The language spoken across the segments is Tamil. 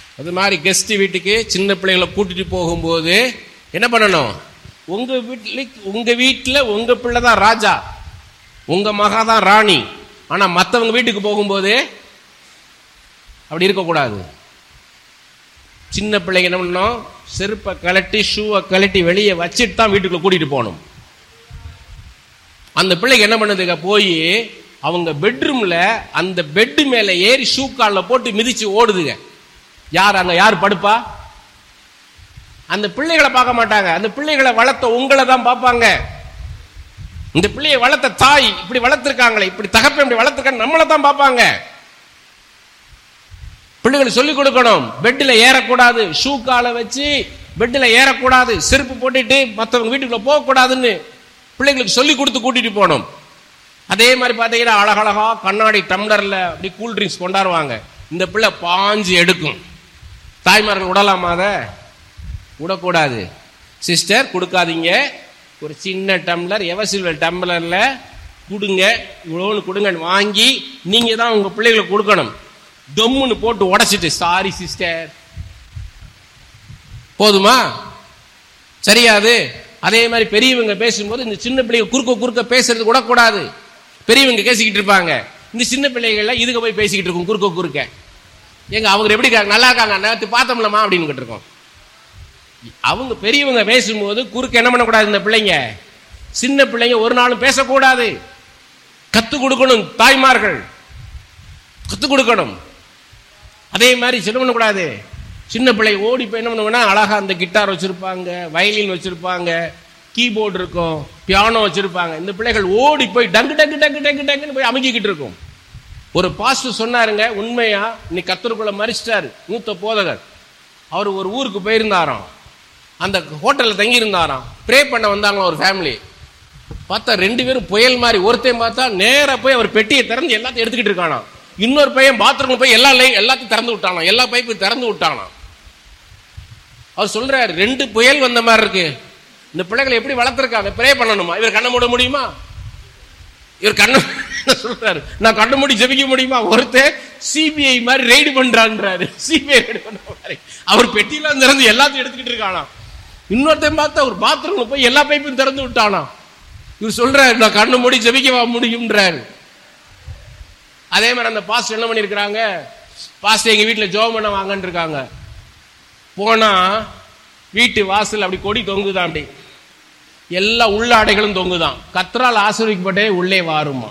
அது மாதிரி கெஸ்ட் வீட்டுக்கு சின்ன பிள்ளைகளை கூட்டிட்டு போகும்போது என்ன பண்ணணும் உங்க வீட்டுல உங்க வீட்டுல உங்க பிள்ளை தான் ராஜா உங்க மகா தான் ராணி ஆனா மத்தவங்க வீட்டுக்கு போகும்போது அப்படி இருக்கக்கூடாது சின்ன பிள்ளைங்க என்ன பண்ணணும் செருப்பை கழட்டி ஷூவை கழட்டி வெளியே வச்சுட்டு தான் வீட்டுக்குள்ள கூட்டிட்டு போகணும் அந்த பிள்ளைக்கு என்ன பண்ணுதுங்க போய் அவங்க பெட்ரூம்ல அந்த பெட் மேல ஏறி ஷூ காலில் போட்டு மிதிச்சு ஓடுதுங்க யார் அங்க யார் படுப்பா அந்த பிள்ளைகளை பார்க்க மாட்டாங்க அந்த பிள்ளைகளை வளர்த்த உங்களை தான் பார்ப்பாங்க இந்த பிள்ளையை வளர்த்த தாய் இப்படி வளர்த்திருக்காங்களே இப்படி தகப்பன் இப்படி வளர்த்திருக்காங்க நம்மளை தான் பார்ப்பாங்க பிள்ளைகளை சொல்லிக் கொடுக்கணும் பெட்டில் ஏறக்கூடாது ஷூ காலை வச்சு பெட்டில் ஏறக்கூடாது செருப்பு போட்டுட்டு மற்றவங்க வீட்டுக்குள்ள போகக்கூடாதுன்னு பிள்ளைங்களுக்கு சொல்லி கொடுத்து கூட்டிட்டு போகணும் அதே மாதிரி பார்த்தீங்கன்னா அழகழகா கண்ணாடி டம்ளர்ல அப்படி கூல் ட்ரிங்க்ஸ் கொண்டாடுவாங்க இந்த பிள்ளை பாஞ்சு எடுக்கும் தாய்மார்கள் விடலாமா அதை விடக்கூடாது சிஸ்டர் கொடுக்காதீங்க ஒரு சின்ன டம்ளர் எவசில்வர் டம்ளர்ல கொடுங்க இவ்வளோன்னு கொடுங்கன்னு வாங்கி நீங்க தான் உங்க பிள்ளைகளுக்கு கொடுக்கணும் டொம்முன்னு போட்டு உடைச்சிட்டு சாரி சிஸ்டர் போதுமா சரியாது அதே மாதிரி பெரியவங்க பேசும்போது இந்த சின்ன பிள்ளைங்க குறுக்க குறுக்க பேசுறது விடக்கூடாது பெரியவங்க பேசிக்கிட்டு இருப்பாங்க இந்த சின்ன பிள்ளைகள்ல இதுக்கு போய் பேசிக்கிட்டு இருக்கும் குறுக்க குறுக்க எங்க அவங்க எப்படி இருக்காங்க நல்லா இருக்காங்க நேற்று பார்த்தோம்லமா அப்படின்னு இருக்கோம் அவங்க பெரியவங்க பேசும்போது குறுக்க என்ன பண்ணக்கூடாது இந்த பிள்ளைங்க சின்ன பிள்ளைங்க ஒரு நாளும் பேசக்கூடாது கத்து கொடுக்கணும் தாய்மார்கள் கத்து கொடுக்கணும் அதே மாதிரி சின்ன பண்ணக்கூடாது சின்ன பிள்ளை ஓடி போய் என்ன பண்ணுவாங்கன்னா அழகா அந்த கிட்டார் வச்சிருப்பாங்க வயலின் வச்சிருப்பாங்க கீபோர்டு இருக்கும் பியானோ வச்சிருப்பாங்க இந்த பிள்ளைகள் ஓடி போய் டங்கு டங்கு டங்கு டங்கு டங்குன்னு போய் அமைக்கிட்டு இருக்கும் ஒரு பாஸ்டர் சொன்னாருங்க உண்மையா நீ கத்தருக்குள்ள மறிச்சிட்டாரு மூத்த போதகர் அவர் ஒரு ஊருக்கு போயிருந்தாராம் அந்த ஹோட்டல்ல தங்கி இருந்தாராம் ப்ரே பண்ண வந்தாங்களாம் ஒரு ஃபேமிலி பார்த்தா ரெண்டு பேரும் புயல் மாதிரி ஒருத்தையும் பார்த்தா நேரா போய் அவர் பெட்டியை திறந்து எல்லாத்தையும் எடுத்துக்கிட்டு இருக்கானாம் இன்னொரு பையன் பாத்ரூம்ல போய் எல்லா லைன் எல்லாத்தையும் திறந்து விட்டானாம் எல்லா பைப்பையும் திறந்து விட்டானாம் அவர் சொல்றாரு ரெண்டு புயல் வந்த மாதிரி இருக்கு இந்த பிள்ளைகளை எப்படி வளர்த்துருக்காங்க ப்ரே பண்ணணுமா இவர் கண்ணை மூட முடியுமா இவர் கண்ணு சொல்றாரு நான் கண்ணு மூடி ஜெபிக்க முடியுமா ஒருத்தர் சிபிஐ மாதிரி ரெய்டு பண்றான்றாரு சிபிஐ ரெய்டு பண்ற மாதிரி அவர் பெட்டியில திறந்து எல்லாத்தையும் எடுத்துக்கிட்டு இருக்கானா இன்னொருத்தன் பார்த்தா ஒரு பாத்ரூம்ல போய் எல்லா பைப்பையும் திறந்து விட்டானா இவர் சொல்றாரு நான் கண்ணு மூடி ஜெபிக்க முடியும்ன்றாரு அதே மாதிரி அந்த பாஸ்டர் என்ன பண்ணிருக்கிறாங்க பாஸ்டர் எங்க வீட்டுல ஜோம் பண்ண வாங்கன்னு இருக்காங்க போனா வீட்டு வாசல் அப்படி கொடி தொங்குதான் அப்படி எல்லா உள்ளாடைகளும் தொங்குதான் கத்தரால் ஆசிரியப்பட்டே உள்ளே வாருமா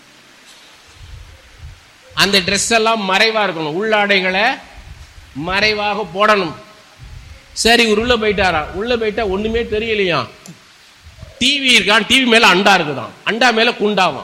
அந்த ட்ரெஸ் எல்லாம் மறைவா இருக்கணும் உள்ளாடைகளை மறைவாக போடணும் சரி இவர் உள்ள போயிட்டாரா உள்ள போயிட்டா ஒண்ணுமே தெரியலையா டிவி இருக்கான் டிவி மேல அண்டா இருக்குதான் அண்டா மேல குண்டாவான்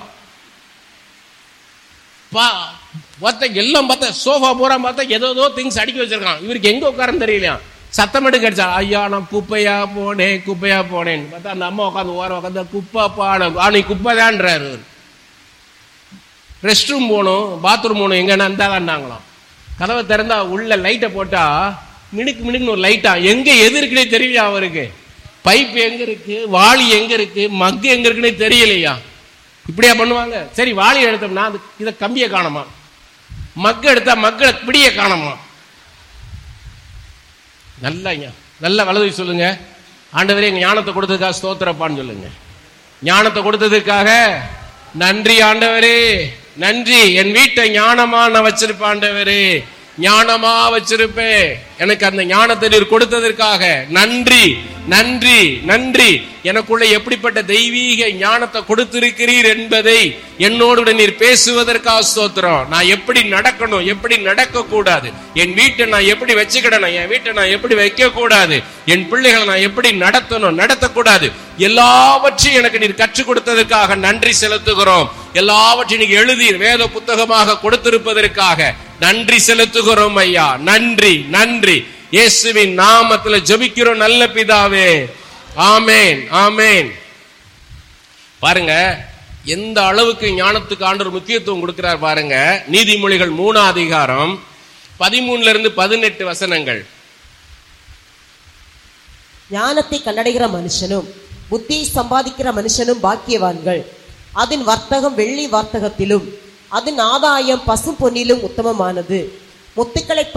பா பார்த்தா எல்லாம் பார்த்தா சோஃபா பூரா பார்த்தா ஏதோ ஏதோ திங்ஸ் அடுக்கி வச்சிருக்கான் இவருக்கு எங்க உட்காரன்னு தெரியலையா சத்தம் எடுக்க கிடைச்சா ஐயா நான் குப்பையா போனேன் குப்பையா போனேன்னு பார்த்தா அந்த அம்மா உட்காந்து ஓர உட்காந்து குப்பை பாட ஆ நீ குப்பை தான்றாரு ரெஸ்ட் ரூம் போகணும் பாத்ரூம் போகணும் எங்கன்னா இருந்தாங்களாம் கதவை திறந்தா உள்ள லைட்டை போட்டா மினுக்கு மினுக்குன்னு ஒரு லைட்டா எங்க எது இருக்குன்னே தெரியலையா அவருக்கு பைப் எங்க இருக்கு வாளி எங்க இருக்கு மக்கு எங்க இருக்குன்னே தெரியலையா இப்படியா பண்ணுவாங்க சரி வாளி எடுத்தோம்னா அது இதை கம்பியை காணுமா மக்க எடுத்தா மக்களை பிடிய காணுமா நல்லா நல்ல வலது சொல்லுங்க ஆண்டவரே எங்க ஞானத்தை கொடுத்ததுக்காக ஸ்தோத்திரப்பான்னு சொல்லுங்க ஞானத்தை கொடுத்ததுக்காக நன்றி ஆண்டவரே நன்றி என் வீட்டை ஞானமா நான் வச்சிருப்பேன் ஆண்டவரே ஞானமா வச்சிருப்பேன் எனக்கு அந்த ஞானத்தை நீர் கொடுத்ததற்காக நன்றி நன்றி நன்றி எனக்குள்ள எப்படிப்பட்ட தெய்வீக ஞானத்தை கொடுத்திருக்கிறீர் என்பதை என்னோடு நீர் பேசுவதற்காக ஸ்தோத்திரம் நான் எப்படி நடக்கணும் எப்படி நடக்க கூடாது என் வீட்டை நான் எப்படி வச்சுக்கிடணும் என் வீட்டை நான் எப்படி வைக்க கூடாது என் பிள்ளைகளை நான் எப்படி நடத்தணும் நடத்தக்கூடாது எல்லாவற்றையும் எனக்கு நீர் கற்றுக் கொடுத்ததற்காக நன்றி செலுத்துகிறோம் எல்லாவற்றையும் நீங்க எழுதி வேத புத்தகமாக கொடுத்திருப்பதற்காக நன்றி செலுத்துகிறோம் ஐயா நன்றி நன்றி இயேசுவின் நாமத்துல ஜெபிக்கிறோம் நல்ல பிதாவே ஆமேன் ஆமேன் பாருங்க எந்த அளவுக்கு ஞானத்துக்கு ஆண்டவர் முக்கியத்துவம் கொடுக்கிறார் பாருங்க நீதிமொழிகள் மூணாம் அதிகாரம் பதிமூணுல இருந்து பதினெட்டு வசனங்கள் ஞானத்தை கண்டடைகிற மனுஷனும் புத்தியை சம்பாதிக்கிற மனுஷனும் பாக்கியவான்கள் அதன் வர்த்தகம் வெள்ளி வர்த்தகத்திலும் அதன் ஆதாயம் பசும் பொன்னிலும் உத்தமமானது முத்துக்களை